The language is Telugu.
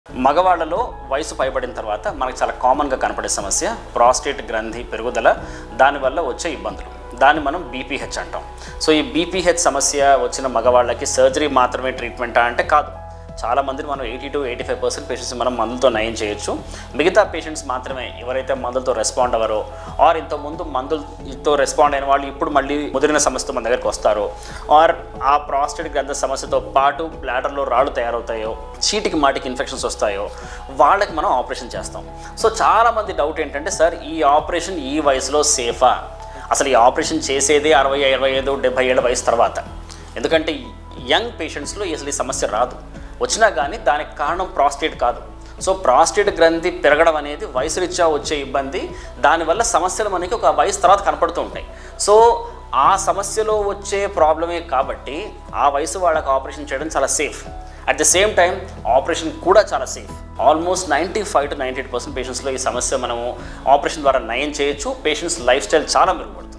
మగవాళ్ళలో వయసు పైబడిన తర్వాత మనకు చాలా కామన్గా కనపడే సమస్య ప్రాస్టేట్ గ్రంథి పెరుగుదల దానివల్ల వచ్చే ఇబ్బందులు దాన్ని మనం బీపీహెచ్ అంటాం సో ఈ బీపీహెచ్ సమస్య వచ్చిన మగవాళ్ళకి సర్జరీ మాత్రమే ట్రీట్మెంటా అంటే కాదు చాలా మందిని మనం eighty to eighty five percent patients మనం మందులతో నయం చేయొచ్చు మిగతా పేషెంట్స్ మాత్రమే ఎవరైతే మందులతో రెస్పాండ్ అవ్వరో ఆర్ ఇంతకుముందు మందులతో రెస్పాండ్ అయిన వాళ్ళు ఇప్పుడు మళ్ళీ ముదిరిన సమస్యతో మన దగ్గరికి వస్తారో ఆర్ ఆ ప్రాస్టేట్ గ్రంథ సమస్యతో పాటు బ్లాడర్లో రాళ్ళు తయారవుతాయో చీటికి మాటికి ఇన్ఫెక్షన్స్ వస్తాయో వాళ్ళకి మనం ఆపరేషన్ చేస్తాం సో చాలామంది డౌట్ ఏంటంటే సార్ ఈ ఆపరేషన్ ఈ వయసులో సేఫా అసలు ఈ ఆపరేషన్ చేసేదే అరవై ఇరవై ఐదు డెబ్బై ఏళ్ళ వయసు తర్వాత ఎందుకంటే యంగ్ పేషెంట్స్లో అసలు ఈ సమస్య రాదు వచ్చినా కానీ దానికి కారణం ప్రాస్టేట్ కాదు సో ప్రాస్టేట్ గ్రంథి పెరగడం అనేది వయసు రీత్యా వచ్చే ఇబ్బంది దానివల్ల సమస్యలు మనకి ఒక వయసు తర్వాత కనపడుతూ ఉంటాయి సో ఆ సమస్యలో వచ్చే ప్రాబ్లమే కాబట్టి ఆ వయసు వాళ్ళకి ఆపరేషన్ చేయడం చాలా safe at the same time operation కూడా చాలా safe almost ninety five to ninety eight percent పేషెంట్స్లో ఈ సమస్య మనము ఆపరేషన్ ద్వారా నయం చేయొచ్చు పేషెంట్స్ లైఫ్ స్టైల్ చాలా మెరుగుపడుతుంది